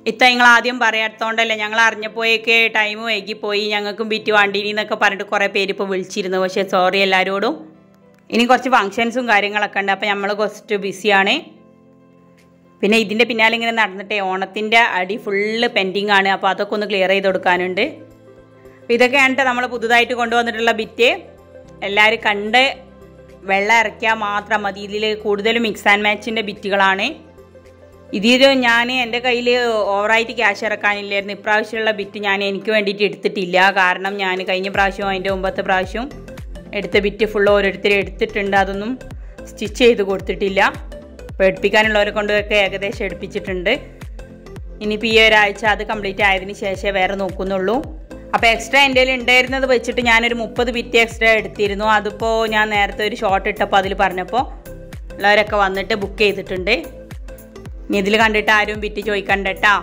ഇത്ത നിങ്ങൾ ആദ്യം പറയാത്തോണ്ടല്ലേ ഞങ്ങൾ അറിഞ്ഞപ്പോഴേക്ക് ടൈം വൈകിപ്പോയി ഞങ്ങൾക്കും ബിറ്റ് വണ്ടീനി എന്നൊക്കെ പറഞ്ഞിട്ട് കുറേ പേര് ഇപ്പോൾ വിളിച്ചിരുന്നു പക്ഷേ സോറി എല്ലാവരോടും ഇനി കുറച്ച് ഫങ്ഷൻസും കാര്യങ്ങളൊക്കെ ഉണ്ട് അപ്പോൾ നമ്മൾ കുറച്ച് ബിസിയാണ് പിന്നെ ഇതിൻ്റെ പിന്നാലെ ഇങ്ങനെ നടന്നിട്ടേ ഓണത്തിൻ്റെ അടി ഫുള്ള് പെൻഡിങ് ആണ് അപ്പോൾ അതൊക്കെ ഒന്ന് ക്ലിയർ ചെയ്ത് കൊടുക്കാനുണ്ട് അപ്പോൾ ഇതൊക്കെയാണ് നമ്മൾ പുതുതായിട്ട് കൊണ്ടുവന്നിട്ടുള്ള ബിറ്റ് എല്ലാവരും കണ്ട് വെള്ളം ഇറക്കിയാൽ മാത്രം മതി ഇതിൽ കൂടുതലും മിക്സ് ആൻഡ് മാച്ചിൻ്റെ ബിറ്റുകളാണ് ഇതിൽ ഞാൻ എൻ്റെ കയ്യിൽ ഓവറായിട്ട് ക്യാഷ് ഇറക്കാനില്ലായിരുന്നു ഇപ്രാവശ്യമുള്ള ബിറ്റ് ഞാൻ എനിക്ക് വേണ്ടിയിട്ട് എടുത്തിട്ടില്ല കാരണം ഞാൻ കഴിഞ്ഞ പ്രാവശ്യവും അതിൻ്റെ മുമ്പത്തെ പ്രാവശ്യവും എടുത്ത ബിറ്റ് ഫുൾ ഓരോരുത്തർ എടുത്തിട്ടുണ്ട് അതൊന്നും സ്റ്റിച്ച് ചെയ്ത് കൊടുത്തിട്ടില്ല പേടിപ്പിക്കാനുള്ളവരെ കൊണ്ടൊക്കെ ഏകദേശം എടുപ്പിച്ചിട്ടുണ്ട് ഇനിയിപ്പോൾ ഈ ഒരാഴ്ച അത് കംപ്ലീറ്റ് ആയതിന് ശേഷമേ വേറെ നോക്കുന്നുള്ളൂ അപ്പോൾ എക്സ്ട്രാ എൻ്റെ കയ്യിൽ ഉണ്ടായിരുന്നത് വെച്ചിട്ട് ഞാനൊരു മുപ്പത് ബിറ്റ് എക്സ്ട്രാ എടുത്തിരുന്നു അതിപ്പോൾ ഞാൻ നേരത്തെ ഒരു ഷോർട്ട് ഇട്ടപ്പോൾ അതിൽ പറഞ്ഞപ്പോൾ ഉള്ളവരൊക്കെ വന്നിട്ട് ബുക്ക് ചെയ്തിട്ടുണ്ട് ഇനി ഇതിൽ കണ്ടിട്ട് ആരും ബിറ്റ് ചോദിക്കണ്ടട്ടാ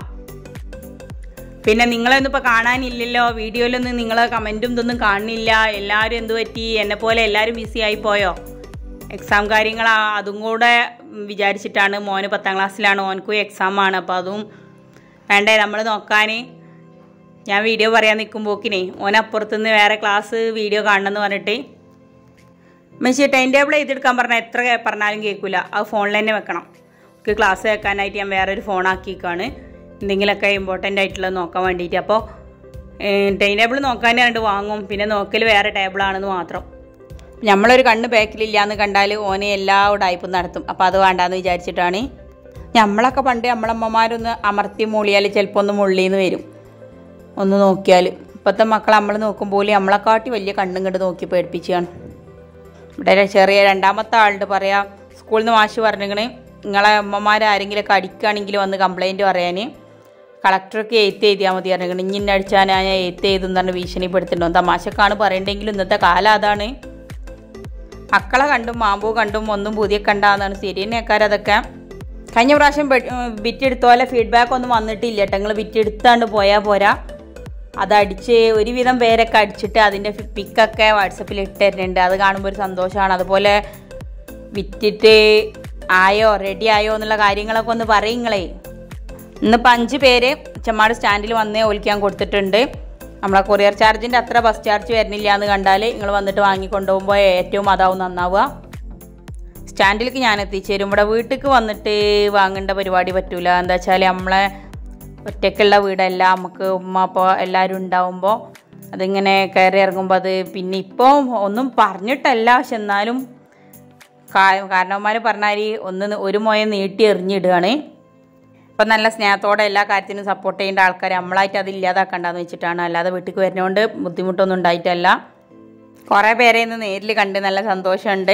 പിന്നെ നിങ്ങളൊന്നും ഇപ്പോൾ കാണാനില്ലല്ലോ വീഡിയോയിലൊന്നും നിങ്ങളെ കമൻറ്റും ഇതൊന്നും കാണുന്നില്ല എല്ലാവരും എന്ത് പറ്റി എന്നെ പോലെ എല്ലാവരും ബിസി ആയി പോയോ എക്സാം കാര്യങ്ങൾ അതും കൂടെ വിചാരിച്ചിട്ടാണ് മോന് പത്താം ക്ലാസ്സിലാണ് ഓനക്കും എക്സാം ആണ് അപ്പോൾ അതും വേണ്ടേ നമ്മൾ നോക്കാൻ ഞാൻ വീഡിയോ പറയാൻ നിൽക്കുമ്പോക്കിനെ ഓൻ അപ്പുറത്തുനിന്ന് വേറെ ക്ലാസ് വീഡിയോ കാണണമെന്ന് പറഞ്ഞിട്ട് മെസ്സി ടൈം ടേബിൾ എഴുതിയെടുക്കാൻ പറഞ്ഞാൽ എത്ര പറഞ്ഞാലും കേൾക്കില്ല അത് ഫോണിൽ തന്നെ വെക്കണം എനിക്ക് ക്ലാസ് കേൾക്കാനായിട്ട് ഞാൻ വേറൊരു ഫോൺ ആക്കിയേക്കാണ് എന്തെങ്കിലുമൊക്കെ ഇമ്പോർട്ടൻ്റ് ആയിട്ടുള്ളത് നോക്കാൻ വേണ്ടിയിട്ട് അപ്പോൾ ടൈം ടേബിൾ നോക്കാനായിട്ട് വാങ്ങും പിന്നെ നോക്കൽ വേറെ ടേബിളാണെന്ന് മാത്രം നമ്മളൊരു കണ്ണ് ബാക്കിലില്ല എന്ന് കണ്ടാൽ ഓനെ എല്ലാ ഉടായ്പും നടത്തും അപ്പോൾ അത് വേണ്ടാന്ന് വിചാരിച്ചിട്ടാണ് നമ്മളൊക്കെ പണ്ട് നമ്മളമ്മമാരൊന്ന് അമർത്തി മൂളിയാൽ ചിലപ്പോൾ ഒന്ന് മുള്ളിന്ന് വരും ഒന്ന് നോക്കിയാൽ ഇപ്പോഴത്തെ മക്കൾ നമ്മൾ നോക്കുമ്പോൾ നമ്മളെക്കാട്ടി വലിയ കണ്ണും കണ്ട് നോക്കി പേടിപ്പിച്ചാണ് ഇവിടെ ഒരു ചെറിയ രണ്ടാമത്തെ ആളുണ്ട് പറയാം സ്കൂളിൽ നിന്ന് മാഷ് പറഞ്ഞിങ്ങനെ നിങ്ങളെ അമ്മമാർ ആരെങ്കിലുമൊക്കെ അടിക്കുകയാണെങ്കിൽ വന്ന് കംപ്ലൈൻറ്റ് പറയാൻ കളക്ടർക്ക് എഴുത്ത് എഴുതിയാൽ മതി പറഞ്ഞിങ്ങനെ ഇഞ്ഞിന്നെ അടിച്ചാൽ ഞാൻ എഴുത്ത് എഴുതും പറഞ്ഞ് ഭീഷണിപ്പെടുത്തിട്ടുണ്ടോ തമാശക്കാണ് പറയണ്ടെങ്കിലും ഇന്നത്തെ കാലം അതാണ് മക്കളെ കണ്ടും മാമ്പൂ കണ്ടും ഒന്നും പുതിയ കണ്ടാന്നാണ് ശരിയെന്നേക്കാർ അതൊക്കെ കഴിഞ്ഞ പ്രാവശ്യം ബിറ്റ് എടുത്ത പോലെ ഫീഡ്ബാക്ക് ഒന്നും വന്നിട്ടില്ല കേട്ടോ നിങ്ങൾ ബിറ്റ് എടുത്താണ്ട് പോയാൽ പോരാ അതടിച്ച് ഒരുവിധം പേരൊക്കെ അടിച്ചിട്ട് അതിൻ്റെ പിക്കൊക്കെ വാട്സപ്പിൽ ഇട്ടിരുന്നുണ്ട് അത് കാണുമ്പോൾ ഒരു സന്തോഷമാണ് അതുപോലെ വിറ്റിട്ട് ആയോ റെഡി ആയോ എന്നുള്ള കാര്യങ്ങളൊക്കെ ഒന്ന് പറയുങ്ങളേ ഇന്നിപ്പോൾ അഞ്ച് പേര് ചെമ്മാട് സ്റ്റാൻഡിൽ വന്നേ ഒലിക്കാൻ കൊടുത്തിട്ടുണ്ട് നമ്മളെ കൊറിയർ ചാർജിൻ്റെ അത്ര ബസ് ചാർജ് വരുന്നില്ല എന്ന് കണ്ടാൽ നിങ്ങൾ വന്നിട്ട് വാങ്ങിക്കൊണ്ടുപോകുമ്പോൾ ഏറ്റവും അതാവും നന്നാവുക സ്റ്റാൻഡിലേക്ക് ഞാൻ എത്തിച്ചേരും ഇവിടെ വീട്ടിലേക്ക് വന്നിട്ട് വാങ്ങേണ്ട പരിപാടി പറ്റൂല എന്താ വെച്ചാൽ നമ്മളെ ഒറ്റയ്ക്കുള്ള വീടല്ല നമുക്ക് ഉമ്മ അപ്പോൾ എല്ലാവരും ഉണ്ടാവുമ്പോൾ അതിങ്ങനെ കയറി ഇറങ്ങുമ്പോൾ അത് പിന്നെ ഇപ്പോൾ ഒന്നും പറഞ്ഞിട്ടല്ല പക്ഷെ എന്നാലും കാരണവന്മാർ പറഞ്ഞാൽ ഒന്ന് ഒരു മോയെ നീട്ടി എറിഞ്ഞിടുകയാണ് ഇപ്പം നല്ല സ്നേഹത്തോടെ എല്ലാ കാര്യത്തിനും സപ്പോർട്ട് ചെയ്യേണ്ട ആൾക്കാർ നമ്മളായിട്ട് അത് ഇല്ലാതാക്കണ്ടെന്ന് വെച്ചിട്ടാണ് അല്ലാതെ വീട്ടിലേക്ക് വരുന്നതുകൊണ്ട് ബുദ്ധിമുട്ടൊന്നും ഉണ്ടായിട്ടല്ല കുറേ പേരെ ഇന്ന് നേരിൽ കണ്ട് നല്ല സന്തോഷമുണ്ട്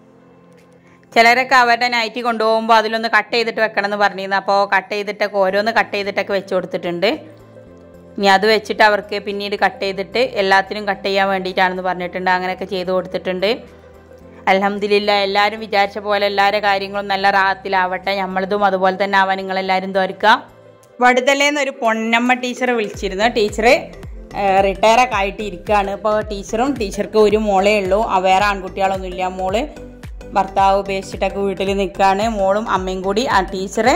ചിലരൊക്കെ അവരുടെ നൈറ്റി കൊണ്ടുപോകുമ്പോൾ അതിലൊന്ന് കട്ട് ചെയ്തിട്ട് വെക്കണം എന്ന് പറഞ്ഞിരുന്നു അപ്പോൾ കട്ട് ചെയ്തിട്ടൊക്കെ ഓരോന്ന് കട്ട് ചെയ്തിട്ടൊക്കെ വെച്ച് കൊടുത്തിട്ടുണ്ട് ഇനി അത് വെച്ചിട്ട് അവർക്ക് പിന്നീട് കട്ട് ചെയ്തിട്ട് എല്ലാത്തിനും കട്ട് ചെയ്യാൻ വേണ്ടിയിട്ടാണെന്ന് പറഞ്ഞിട്ടുണ്ട് അങ്ങനെയൊക്കെ ചെയ്ത് കൊടുത്തിട്ടുണ്ട് അലഹമ്മദില്ല എല്ലാവരും വിചാരിച്ച പോലെ എല്ലാവരുടെ കാര്യങ്ങളും നല്ല റാഹത്തിലാവട്ടെ നമ്മളതും അതുപോലെ തന്നെ ആവാൻ നിങ്ങളെല്ലാവരും തോർക്കുക വടുതലേന്ന് ഒരു പൊന്നമ്മ ടീച്ചറെ വിളിച്ചിരുന്നു ടീച്ചർ റിട്ടയർ ഒക്കെ ആയിട്ട് ഇരിക്കുകയാണ് ഇപ്പോൾ ടീച്ചറും ടീച്ചർക്ക് ഒരു മോളേ ഉള്ളൂ ആ വേറെ ആൺകുട്ടികളൊന്നുമില്ല മോള് ഭർത്താവ് ഉപേക്ഷിച്ചിട്ടൊക്കെ വീട്ടിൽ നിൽക്കുകയാണ് മോളും അമ്മയും കൂടി ആ ടീച്ചറെ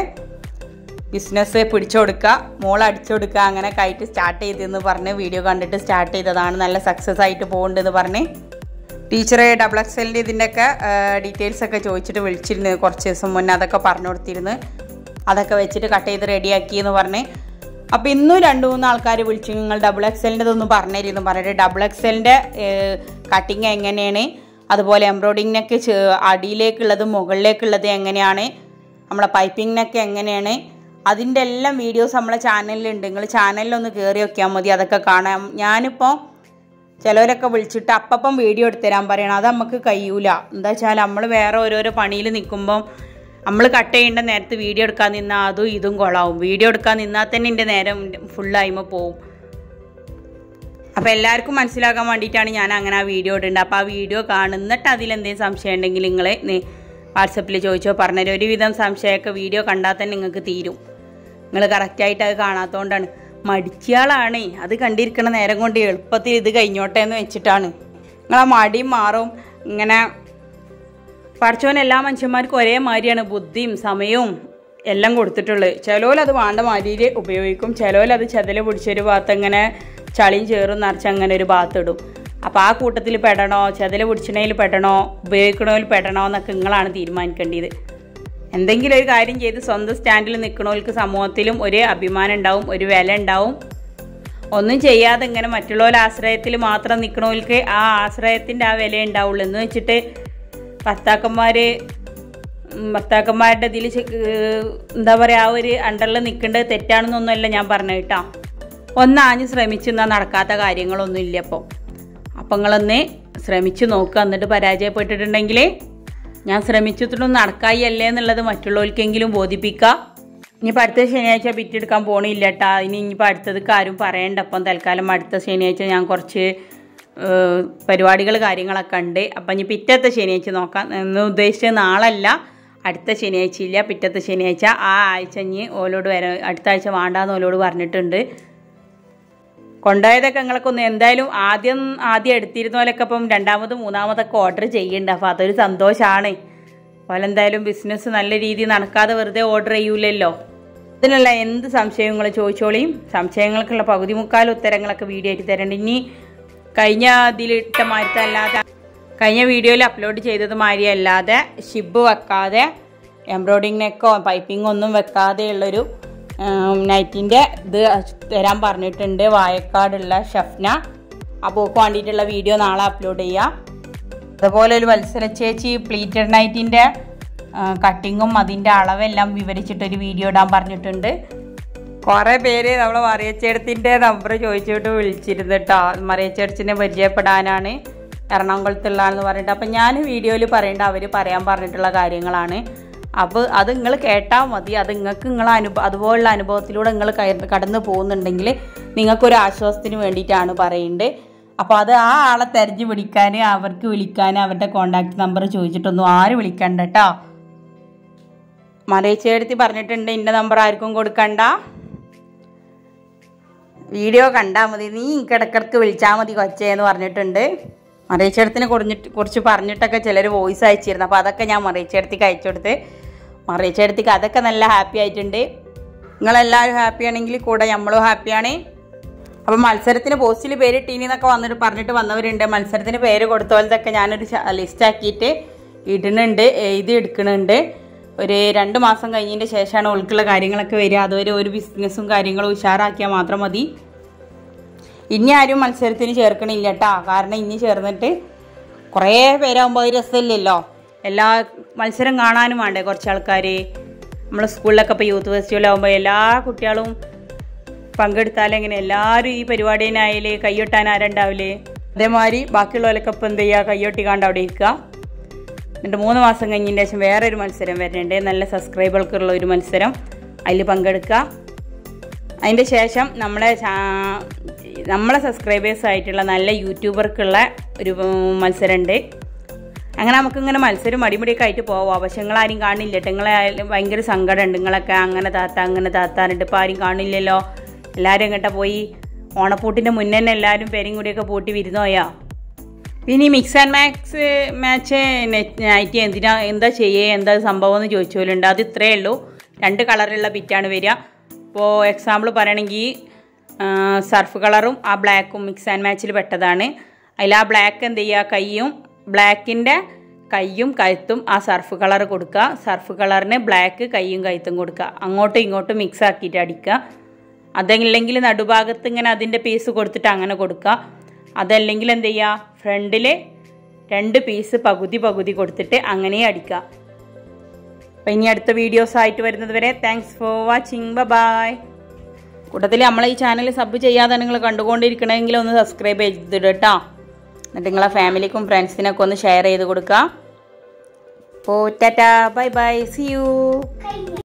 ബിസിനസ് പിടിച്ചു കൊടുക്കുക മോൾ അടിച്ചു കൊടുക്കുക അങ്ങനെ ആയിട്ട് സ്റ്റാർട്ട് ചെയ്തെന്ന് പറഞ്ഞ് വീഡിയോ കണ്ടിട്ട് സ്റ്റാർട്ട് ചെയ്തതാണ് നല്ല സക്സസ് ആയിട്ട് പോകുന്നുണ്ടെന്ന് പറഞ്ഞ് ടീച്ചറെ ഡബിൾ എക്സ് എല്ലിൻ്റെ ഇതിൻ്റെയൊക്കെ ഡീറ്റെയിൽസ് ഒക്കെ ചോദിച്ചിട്ട് വിളിച്ചിരുന്നു കുറച്ച് ദിവസം മുന്നേ അതൊക്കെ പറഞ്ഞു കൊടുത്തിരുന്നു അതൊക്കെ വെച്ചിട്ട് കട്ട് ചെയ്ത് റെഡിയാക്കി എന്ന് പറഞ്ഞ് അപ്പോൾ ഇന്നും രണ്ട് മൂന്ന് ആൾക്കാർ വിളിച്ചു നിങ്ങൾ ഡബിൾ എക്സ് എല്ലിൻ്റെ ഇതൊന്ന് പറഞ്ഞിരുന്നു പറഞ്ഞിട്ട് ഡബിൾ എക്സ് എല്ലിൻ്റെ കട്ടിങ് എങ്ങനെയാണ് അതുപോലെ എംബ്രോയിഡിങ്ങിനൊക്കെ അടിയിലേക്കുള്ളത് മുകളിലേക്കുള്ളത് എങ്ങനെയാണ് നമ്മളെ പൈപ്പിങ്ങിനൊക്കെ എങ്ങനെയാണ് അതിൻ്റെ എല്ലാം വീഡിയോസ് നമ്മളെ ചാനലിലുണ്ട് നിങ്ങൾ ചാനലിലൊന്ന് കയറി നോക്കിയാൽ മതി അതൊക്കെ കാണാം ഞാനിപ്പോൾ ചിലവരൊക്കെ വിളിച്ചിട്ട് അപ്പം വീഡിയോ എടുത്തു തരാൻ പറയണം അത് നമുക്ക് കഴിയൂല എന്താ വെച്ചാൽ നമ്മൾ വേറെ ഓരോരോ പണിയിൽ നിൽക്കുമ്പം നമ്മൾ കട്ട് ചെയ്യേണ്ട നേരത്ത് വീഡിയോ എടുക്കാൻ നിന്നാൽ അതും ഇതും കൊള്ളാവും വീഡിയോ എടുക്കാൻ നിന്നാൽ തന്നെ എൻ്റെ നേരം ഫുള്ളായ്മ പോവും അപ്പോൾ എല്ലാവർക്കും മനസ്സിലാക്കാൻ വേണ്ടിയിട്ടാണ് ഞാൻ അങ്ങനെ ആ വീഡിയോ ഇടുന്നത് അപ്പോൾ ആ വീഡിയോ കാണുന്നിട്ട് അതിലെന്തെങ്കിലും സംശയം ഉണ്ടെങ്കിൽ നിങ്ങൾ വാട്സപ്പിൽ ചോദിച്ചോ പറഞ്ഞുതരും ഒരുവിധം സംശയമൊക്കെ വീഡിയോ കണ്ടാൽ തന്നെ നിങ്ങൾക്ക് തീരും നിങ്ങൾ കറക്റ്റായിട്ട് അത് കാണാത്തതുകൊണ്ടാണ് മടിച്ചയാളാണേ അത് കണ്ടിരിക്കണ നേരം കൊണ്ട് എളുപ്പത്തിൽ ഇത് കഴിഞ്ഞോട്ടെ എന്ന് വെച്ചിട്ടാണ് നിങ്ങളെ മടിയും മാറും ഇങ്ങനെ പഠിച്ചവൻ എല്ലാ മനുഷ്യന്മാർക്കും ഒരേ മാതിരിയാണ് ബുദ്ധിയും സമയവും എല്ലാം കൊടുത്തിട്ടുള്ളത് ചിലോലത് വേണ്ട മാതിരി ഉപയോഗിക്കും ചിലോലത് ചെതല് പിടിച്ചൊരു ഭാഗത്ത് ഇങ്ങനെ ചളിയും ചേറും നിറച്ച് അങ്ങനെ ഒരു ഭാഗത്ത് ഇടും അപ്പോൾ ആ കൂട്ടത്തിൽ പെടണോ ചെതല് പിടിച്ചണയിൽ പെടണോ ഉപയോഗിക്കണതിൽ പെടണോ എന്നൊക്കെ നിങ്ങളാണ് തീരുമാനിക്കേണ്ടത് എന്തെങ്കിലും ഒരു കാര്യം ചെയ്ത് സ്വന്തം സ്റ്റാൻഡിൽ നിൽക്കണവർക്ക് സമൂഹത്തിലും ഒരു അഭിമാനം ഉണ്ടാവും ഒരു വില ഉണ്ടാവും ഒന്നും ചെയ്യാതെ ഇങ്ങനെ മറ്റുള്ളവരുടെ ആശ്രയത്തിൽ മാത്രം നിൽക്കണവർക്ക് ആ ആശ്രയത്തിൻ്റെ ആ വില ഉണ്ടാവുള്ളൂ എന്ന് വെച്ചിട്ട് ഭർത്താക്കന്മാർ ഭർത്താക്കന്മാരുടെ ഇതിൽ എന്താ പറയുക ആ ഒരു അണ്ടറിൽ നിൽക്കേണ്ടത് തെറ്റാണെന്നൊന്നുമല്ല ഞാൻ പറഞ്ഞു കേട്ടോ ഒന്നാഞ്ഞ് ശ്രമിച്ചെന്നാൽ നടക്കാത്ത കാര്യങ്ങളൊന്നും ഇല്ല അപ്പോൾ അപ്പം നിങ്ങളൊന്ന് ശ്രമിച്ചു നോക്കുക എന്നിട്ട് പരാജയപ്പെട്ടിട്ടുണ്ടെങ്കിൽ ഞാൻ ശ്രമിച്ചിട്ടൊന്നും നടക്കായി അല്ലേ എന്നുള്ളത് മറ്റുള്ളവർക്കെങ്കിലും ബോധിപ്പിക്കുക ഇനിയിപ്പോൾ അടുത്ത ശനിയാഴ്ച ബിറ്റെടുക്കാൻ പോണില്ല കേട്ടാ ഇനി ഇനിയിപ്പോൾ അടുത്തത് ആരും പറയണ്ട അപ്പം തൽക്കാലം അടുത്ത ശനിയാഴ്ച ഞാൻ കുറച്ച് പരിപാടികൾ കാര്യങ്ങളൊക്കെ ഉണ്ട് അപ്പം ഇനി പിറ്റത്തെ ശനിയാഴ്ച നോക്കാം എന്ന് ഉദ്ദേശിച്ചത് നാളല്ല അടുത്ത ശനിയാഴ്ച ഇല്ല പിറ്റത്തെ ശനിയാഴ്ച ആ ആഴ്ച ഇനി ഓലോട് വരാൻ അടുത്ത ആഴ്ച വേണ്ടാന്ന് ഓലോട് പറഞ്ഞിട്ടുണ്ട് കൊണ്ടുപോയതൊക്കെ ഞങ്ങളൊക്കെ ഒന്ന് എന്തായാലും ആദ്യം ആദ്യം എടുത്തിരുന്ന പോലെയൊക്കെ ഇപ്പം രണ്ടാമതും മൂന്നാമതൊക്കെ ഓർഡർ ചെയ്യുന്നുണ്ട് അപ്പോൾ അതൊരു സന്തോഷമാണ് പോലെ എന്തായാലും ബിസിനസ് നല്ല രീതിയിൽ നടക്കാതെ വെറുതെ ഓർഡർ ചെയ്യൂലല്ലോ ഇതിനുള്ള എന്ത് സംശയങ്ങൾ ചോദിച്ചോളിയും സംശയങ്ങൾക്കുള്ള പകുതി മുക്കാൽ ഉത്തരങ്ങളൊക്കെ വീഡിയോ ആയിട്ട് തരണ്ട് ഇനി കഴിഞ്ഞ ഇതിലിട്ട മാറ്റം അല്ലാതെ കഴിഞ്ഞ വീഡിയോയിൽ അപ്ലോഡ് ചെയ്തത് മാതിരി അല്ലാതെ ഷിബ് വെക്കാതെ എംബ്രോയിഡിങ് നെക്കോ പൈപ്പിംഗ് ഒന്നും വെക്കാതെയുള്ളൊരു നൈറ്റിൻ്റെ ഇത് തരാൻ പറഞ്ഞിട്ടുണ്ട് വായക്കാടുള്ള ഷഫ്ന അപ്പോൾ വേണ്ടിയിട്ടുള്ള വീഡിയോ നാളെ അപ്ലോഡ് ചെയ്യാം അതുപോലെ ഒരു മത്സര ചേച്ചി പ്ലീറ്റഡ് നൈറ്റിൻ്റെ കട്ടിങ്ങും അതിൻ്റെ അളവെല്ലാം വിവരിച്ചിട്ടൊരു വീഡിയോ ഇടാൻ പറഞ്ഞിട്ടുണ്ട് കുറേ പേര് നമ്മൾ മറിയച്ചേടത്തിൻ്റെ നമ്പർ ചോദിച്ചിട്ട് വിളിച്ചിരുന്നു കേട്ടോ മറിയച്ചേടത്തിനെ പരിചയപ്പെടാനാണ് എറണാകുളത്തുള്ളതെന്ന് പറഞ്ഞിട്ട് അപ്പം ഞാൻ വീഡിയോയിൽ പറയേണ്ട അവർ പറയാൻ പറഞ്ഞിട്ടുള്ള കാര്യങ്ങളാണ് അപ്പോൾ അത് നിങ്ങൾ കേട്ടാൽ മതി അത് നിങ്ങൾക്ക് നിങ്ങളെ അനുഭവം അതുപോലുള്ള അനുഭവത്തിലൂടെ നിങ്ങൾ കടന്നു പോകുന്നുണ്ടെങ്കിൽ നിങ്ങൾക്കൊരു ആശ്വാസത്തിന് വേണ്ടിയിട്ടാണ് പറയുന്നത് അപ്പോൾ അത് ആ ആളെ തെരഞ്ഞു പിടിക്കാൻ അവർക്ക് വിളിക്കാൻ അവരുടെ കോണ്ടാക്ട് നമ്പർ ചോദിച്ചിട്ടൊന്നും ആരും വിളിക്കണ്ട കേട്ടോ മറിയച്ചേടത്തി പറഞ്ഞിട്ടുണ്ട് എൻ്റെ നമ്പർ ആർക്കും കൊടുക്കണ്ട വീഡിയോ കണ്ടാൽ മതി നീ ഇടക്കിടക്ക് വിളിച്ചാൽ മതി കൊച്ചേന്ന് പറഞ്ഞിട്ടുണ്ട് മറിയച്ചേടത്തിനെ കുറിഞ്ഞിട്ട് കുറിച്ച് പറഞ്ഞിട്ടൊക്കെ ചിലർ വോയിസ് അയച്ചിരുന്നു അപ്പോൾ അതൊക്കെ ഞാൻ മറിയച്ചേടത്തിക്ക് അയച്ചു കൊടുത്ത് മറിയച്ചേടത്തിക്ക് അതൊക്കെ നല്ല ഹാപ്പി ആയിട്ടുണ്ട് നിങ്ങളെല്ലാവരും ഹാപ്പി ആണെങ്കിൽ കൂടെ നമ്മളും ഹാപ്പിയാണ് അപ്പം മത്സരത്തിന് പോസ്റ്റിൽ പേര് ടീനി എന്നൊക്കെ വന്നിട്ട് പറഞ്ഞിട്ട് വന്നവരുണ്ട് മത്സരത്തിന് പേര് കൊടുത്തോലതൊക്കെ ഞാനൊരു ലിസ്റ്റ് ആക്കിയിട്ട് ഇടുന്നുണ്ട് എഴുതി എടുക്കുന്നുണ്ട് ഒരു രണ്ട് മാസം കഴിഞ്ഞതിൻ്റെ ശേഷമാണ് ഉൾക്കുള്ള കാര്യങ്ങളൊക്കെ വരിക അതുവരെ ഒരു ബിസിനസ്സും കാര്യങ്ങളും ഉഷാറാക്കിയാൽ മാത്രം മതി ഇനി ആരും മത്സരത്തിന് ചേർക്കണില്ല കേട്ടോ കാരണം ഇനി ചേർന്നിട്ട് കുറേ പേരാകുമ്പോൾ അത് രസമില്ലല്ലോ എല്ലാ മത്സരം കാണാനും വേണ്ടേ കുറച്ച് ആൾക്കാർ നമ്മൾ സ്കൂളിലൊക്കെ ഇപ്പോൾ യൂത്ത് ഫെസ്റ്റിവൽ ആകുമ്പോൾ എല്ലാ കുട്ടികളും പങ്കെടുത്താലും എങ്ങനെ എല്ലാവരും ഈ പരിപാടിനായാൽ കയ്യൊട്ടാൻ ആരുണ്ടാവില്ലേ അതേമാതിരി ബാക്കിയുള്ളവരൊക്കെ ഇപ്പം എന്ത് ചെയ്യുക കയ്യൊട്ടി കാണ്ട് അവിടെ ഇരിക്കുക എന്നിട്ട് മൂന്ന് മാസം കഴിഞ്ഞതിന് ശേഷം വേറൊരു മത്സരം വരുന്നുണ്ട് നല്ല സബ്സ്ക്രൈബർക്കുള്ള ഒരു മത്സരം അതിൽ പങ്കെടുക്കുക അതിൻ്റെ ശേഷം നമ്മളെ ചാ- നമ്മളെ സബ്സ്ക്രൈബേഴ്സ് ആയിട്ടുള്ള നല്ല യൂട്യൂബർക്കുള്ള ഒരു മത്സരമുണ്ട് അങ്ങനെ നമുക്കിങ്ങനെ മത്സരം അടിമുടിയൊക്കെ ആയിട്ട് പോവാം പക്ഷെ നിങ്ങളാരും കാണില്ല കേട്ടോ നിങ്ങളെ ഭയങ്കര സങ്കടമുണ്ട് നിങ്ങളൊക്കെ അങ്ങനെ താത്ത അങ്ങനെ താത്താറുണ്ട് ഇപ്പോൾ ആരും കാണില്ലല്ലോ എല്ലാവരും എങ്ങോട്ടാ പോയി ഓണപ്പൂട്ടിൻ്റെ മുന്നേ തന്നെ എല്ലാവരും പേരും കൂടിയൊക്കെ പൂട്ടി വിരുന്നോയാ പിന്നെ ഈ mix and max match night എന്തിനാ എന്താ ചെയ്യേ എന്താ സംഭവം എന്ന് ചോദിച്ചോലുണ്ട് അത് ഇത്രയേ ഉള്ളൂ രണ്ട് കളറുള്ള ബിറ്റാണ് വരിക ഇപ്പോൾ എക്സാമ്പിൾ പറയണമെങ്കിൽ സർഫ് കളറും ആ ബ്ലാക്കും മിക്സ് ആൻഡ് മാച്ചിൽ പെട്ടതാണ് അതിൽ ആ ബ്ലാക്ക് എന്ത് ചെയ്യുക കൈയും ബ്ലാക്കിൻ്റെ കൈയും കഴുത്തും ആ സർഫ് കളർ കൊടുക്കുക സർഫ് കളറിന് ബ്ലാക്ക് കൈയും കഴുത്തും കൊടുക്കുക അങ്ങോട്ടും ഇങ്ങോട്ടും മിക്സ് ആക്കിയിട്ട് അടിക്കുക അതല്ലെങ്കിൽ നടുഭാഗത്ത് ഇങ്ങനെ അതിൻ്റെ പീസ് കൊടുത്തിട്ട് അങ്ങനെ കൊടുക്കുക അതല്ലെങ്കിൽ എന്ത് ചെയ്യുക ഫ്രണ്ടിൽ രണ്ട് പീസ് പകുതി പകുതി കൊടുത്തിട്ട് അങ്ങനെ അടിക്കുക അപ്പം ഇനി അടുത്ത വീഡിയോസ് ആയിട്ട് വരുന്നത് വരെ താങ്ക്സ് ഫോർ വാച്ചിങ് ബൈ കൂട്ടത്തിൽ നമ്മളെ ഈ ചാനൽ സബ് ചെയ്യാതെ നിങ്ങൾ കണ്ടുകൊണ്ടിരിക്കണമെങ്കിൽ ഒന്ന് സബ്സ്ക്രൈബ് ചെയ്തിട്ട് കേട്ടോ എന്നിട്ട് നിങ്ങളെ ഫാമിലിക്കും ഫ്രണ്ട്സിനൊക്കെ ഒന്ന് ഷെയർ ചെയ്ത് കൊടുക്കുക അപ്പോൾ tata bye bye see U